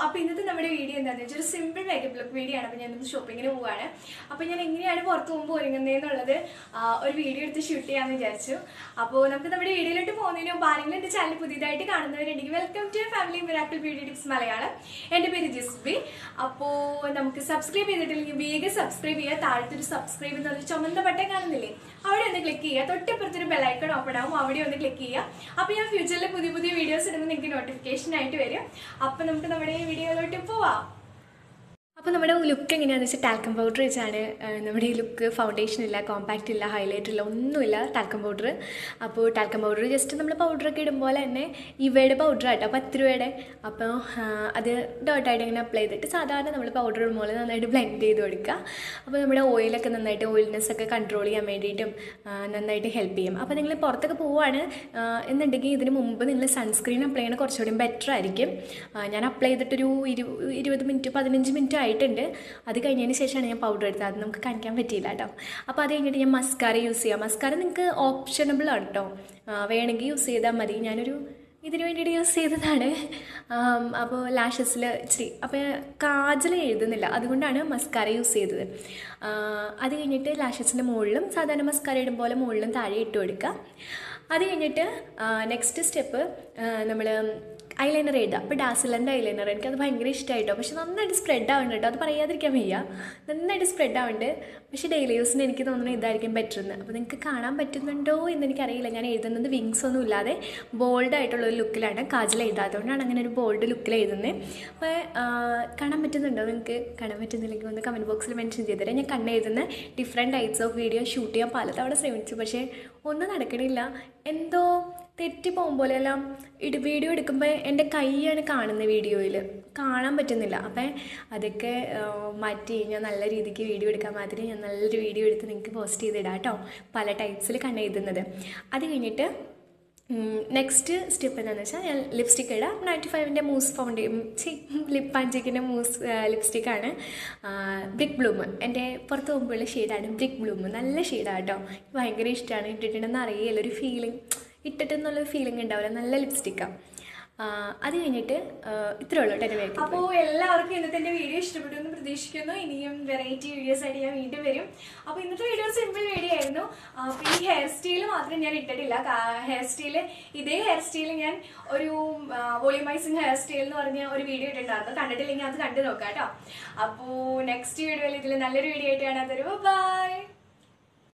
അപ്പോൾ ഇന്നത്തെ നമ്മുടെ വീഡിയോ എന്താണെന്ന് വെച്ചാൽ ഒരു സിമ്പിൾ മേക്കപ്പ് ലുക്ക് വീഡിയോ ആണ് അപ്പോൾ ഞാൻ ഇന്ന് ഷോപ്പിങ്ങിന് പോവാണ് അപ്പോൾ ഞാൻ എങ്ങനെയാണ് പുറത്ത് പോകുമ്പോൾ ഒരുങ്ങുന്നതെന്നുള്ളത് ആ, ഒരു വീഡിയോ എടുത്ത് ഷൂട്ട് ചെയ്യാമെന്ന് വിചാരിച്ചു അപ്പോൾ നമുക്ക് നമ്മുടെ വീഡിയോയിലോട്ട് പോകുന്നതിന് മുമ്പ് ആരെങ്കിലും എൻ്റെ ചാനൽ പുതിയതായിട്ട് കാണുന്നവരുണ്ടെങ്കിൽ welcome to family miracle beauty tips Malayalam എൻ്റെ പേര് ജിസ്ബി അപ്പോൾ നമുക്ക് സബ്സ്ക്രൈബ് ചെയ്തിട്ടില്ലെങ്കിൽ വേഗം സബ്സ്ക്രൈബ് ചെയ്യുക താഴത്തെ ഒരു സബ്സ്ക്രൈബ് എന്ന് പറഞ്ഞ ചുമന്ന ബട്ടൺ കാണുന്നില്ലേ അവിടെ ഒന്ന് ക്ലിക്ക് ചെയ്യുക തൊട്ടപ്പുറത്തൊരു ബെല്ലൈക്കൺ ഓപ്പൺ ആവും അവിടെ ഒന്ന് ക്ലിക്ക് ചെയ്യുക അപ്പോൾ ഞാൻ ഫ്യൂച്ചറിൽ പുതിയ പുതിയ വീഡിയോസ് ഇടുമ്പോൾ നിങ്ങൾക്ക് നോട്ടിഫിക്കേഷൻ ആയിട്ട് വരും അപ്പോൾ നമുക്ക് നമ്മുടെ ഈ വീഡിയോയിലോട്ട് പോവാം അപ്പോൾ നമ്മുടെ ലുക്ക് എങ്ങനെയാണെന്ന് വെച്ചാൽ ടാൽക്കം പൗഡർ വെച്ചാണ് ആ, നമ്മുടെ ഈ ലുക്ക് ഫൗണ്ടേഷൻ ഇല്ല കോമ്പാക്റ്റ് ഇല്ല ഹൈലൈറ്റ് ഇല്ല ഒന്നുമില്ല ടാൽക്കം പൗഡർ അപ്പോൾ ടാൽക്കം പൗഡർ ജസ്റ്റ് നമ്മൾ പൗഡറൊക്കെ ഇടുമ്പോൾ തന്നെ ഇവയുടെ പൗഡർ ആട്ടോ പത്ത് രൂപയുടെ അപ്പോൾ ആ, അത് ഡോട്ടായിട്ട് ഇങ്ങനെ അപ്ലൈ ചെയ്തിട്ട് സാധാരണ നമ്മൾ പൗഡർ ഇടുമ്പോൾ നന്നായിട്ട് ബ്ലെൻഡ് ചെയ്ത് കൊടുക്കുക അപ്പോൾ നമ്മുടെ ഓയിലൊക്കെ നന്നായിട്ട് ഓയിൽനെസ് ഒക്കെ കൺട്രോൾ ചെയ്യാൻ വേണ്ടിയിട്ടും ആ, നന്നായിട്ട് ഹെൽപ്പ് ചെയ്യും അപ്പോൾ നിങ്ങൾ പുറത്തൊക്കെ പോവുകയാണ് ആ, എന്നുണ്ടെങ്കിൽ ഇതിന് മുമ്പ് നിങ്ങൾ സൺസ്ക്രീൻ അപ്ലൈ ചെയ്യണത് കുറച്ചുകൂടി ബെറ്റർ ആയിരിക്കും ആ, ഞാൻ അപ്ലൈ ചെയ്തിട്ടൊരു ഇരു ഇരുപത് മിനിറ്റ് പതിനഞ്ച് മിനിറ്റ് ആയിട്ടുണ്ട് അത് കഴിഞ്ഞതിന് ശേഷമാണ് ഞാൻ പൗഡർ എടുത്തത് അത് നമുക്ക് കാണിക്കാൻ പറ്റിയില്ല കേട്ടോ അപ്പോൾ അത് കഴിഞ്ഞിട്ട് ഞാൻ മസ്കാര യൂസ് ചെയ്യാം മസ്കാര നിങ്ങൾക്ക് ഓപ്ഷനബിൾ ആണ് കേട്ടോ ആ, വേണമെങ്കിൽ യൂസ് ചെയ്താൽ മതി ഞാനൊരു ഇതിന് വേണ്ടിയിട്ട് യൂസ് ചെയ്തതാണ് ആം, അപ്പോൾ ലാഷസിൽ ഇച്ചിരി അപ്പോൾ കാജൽ എഴുതുന്നില്ല അതുകൊണ്ടാണ് മസ്കാര യൂസ് ചെയ്തത് ആ, അത് കഴിഞ്ഞിട്ട് ലാഷസിൻ്റെ മുകളിലും സാധാരണ മസ്കാര ഇടും പോലെ മുകളിലും താഴെ ഇട്ട് കൊടുക്കുക അത് കഴിഞ്ഞിട്ട് നെക്സ്റ്റ് സ്റ്റെപ്പ് നമ്മൾ ഐലൈനർ എഴുതുക അപ്പോൾ ഡാസിലൻ്റെ ഐലൈനർ എനിക്കത് ഭയങ്കര ഇഷ്ടമായിട്ടോ പക്ഷെ നന്നായിട്ട് സ്പ്രെഡ് ആവുന്നുണ്ട് കേട്ടോ അത് പറയാതിരിക്കാൻ വയ്യ നന്നായിട്ട് സ്പ്രെഡ് ആവുന്നുണ്ട് പക്ഷേ ഡെയിലി യൂസിന് എനിക്ക് തോന്നുന്നു ഇതായിരിക്കും ബെറ്റർ എന്ന് അപ്പോൾ നിങ്ങൾക്ക് കാണാൻ പറ്റുന്നുണ്ടോ എന്ന് എനിക്കറിയില്ല ഞാൻ എഴുതുന്നത് വിങ്സ് ഒന്നും ഇല്ലാതെ ബോൾഡ് ആയിട്ടുള്ള ഒരു ലുക്കിലാണ് കാജൽ എഴുതാത്തതുകൊണ്ടാണ് അങ്ങനെ ഒരു ബോൾഡ് ലുക്കിൽ എഴുതുന്നത് അപ്പോൾ ആ, കാണാൻ പറ്റുന്നുണ്ടോ നിങ്ങൾക്ക് കാണാൻ പറ്റുന്നില്ലെങ്കിൽ ഒന്ന് കമൻറ്റ് ബോക്സിൽ മെൻഷൻ ചെയ്തുതരാം ഞാൻ കണ്ണ് എഴുതുന്ന different types of video shoot ചെയ്യാൻ പലതവണ ശ്രമിച്ചു പക്ഷേ ഒന്നും നടക്കണില്ല എന്തോ തെറ്റി പോകും പോലെയെല്ലാം ഇട് വീഡിയോ എടുക്കുമ്പോൾ എൻ്റെ കൈയാണ് കാണുന്നത് വീഡിയോയിൽ കാണാൻ പറ്റുന്നില്ല അപ്പം അതൊക്കെ ആ, മാറ്റി ഞാൻ നല്ല രീതിക്ക് വീഡിയോ എടുക്കാൻ മാത്രമേ ഞാൻ നല്ലൊരു വീഡിയോ എടുത്ത് നിങ്ങൾക്ക് പോസ്റ്റ് ചെയ്തിടാം കേട്ടോ പല ടൈപ്സിൽ കണ്ണെഴുതുന്നത് അത് കഴിഞ്ഞിട്ട് നെക്സ്റ്റ് സ്റ്റെപ്പ് എന്താണെന്ന് വെച്ചാൽ ഞാൻ ലിപ്സ്റ്റിക് ഇടാം നയൻറ്റി ഫൈവിൻ്റെ മൂസ് ഫൗണ്ടേ ചി ലിപ് പാഞ്ചിക്കിൻ്റെ മൂസ് ലിപ്സ്റ്റിക്കാണ് ബ്രിക്ക് ബ്ലൂം എൻ്റെ പുറത്ത് പോകുമ്പോഴുള്ള ഷെയ്ഡാണ് ബ്രിക്ക് ബ്ലൂം നല്ല ഷെയ്ഡാണ് കേട്ടോ ഭയങ്കര ഇഷ്ടമാണ് ഇട്ടിട്ടുണ്ടെന്ന് അറിയില്ല ഒരു ഫീലിംഗ് ഇട്ടിട്ടെന്നുള്ളൊരു ഫീലിംഗ് ഉണ്ടാവില്ല നല്ല ലിപ്സ്റ്റിക്കാണ് അത് കഴിഞ്ഞിട്ട് ആ, ഇത്രേ ഉള്ളൂ കേട്ടോ എൻ്റെ മേക്കപ്പ് അപ്പോൾ എല്ലാവർക്കും ഇന്നത്തെ എൻ്റെ വീഡിയോ ഇഷ്ടപ്പെട്ടു എന്ന് പ്രതീക്ഷിക്കുന്നു ഇനിയും വെറൈറ്റി വീഡിയോസ് ആയിട്ട് ഞാൻ വീണ്ടും വരും അപ്പോൾ ഇന്നത്തെ വീഡിയോ സിമ്പിൾ വീഡിയോ ആയിരുന്നു അപ്പോൾ ഈ ഹെയർ സ്റ്റൈൽ മാത്രം ഞാൻ ഇട്ടിട്ടില്ല ഹെയർ സ്റ്റൈല് ഇതേ ഹെയർ സ്റ്റൈൽ ഞാൻ ഒരു വോളിമൈസിങ് ഹെയർ സ്റ്റൈൽ എന്ന് പറഞ്ഞ ഒരു വീഡിയോ ഇട്ടിട്ടുണ്ടായിരുന്നു കണ്ടിട്ടില്ലെങ്കിൽ അത് കണ്ടു നോക്കാം കേട്ടോ അപ്പോൾ നെക്സ്റ്റ് വീഡിയോയിൽ ഇതിൽ നല്ലൊരു വീഡിയോ ആയിട്ട് കാണാൻ തരുമോ ബൈ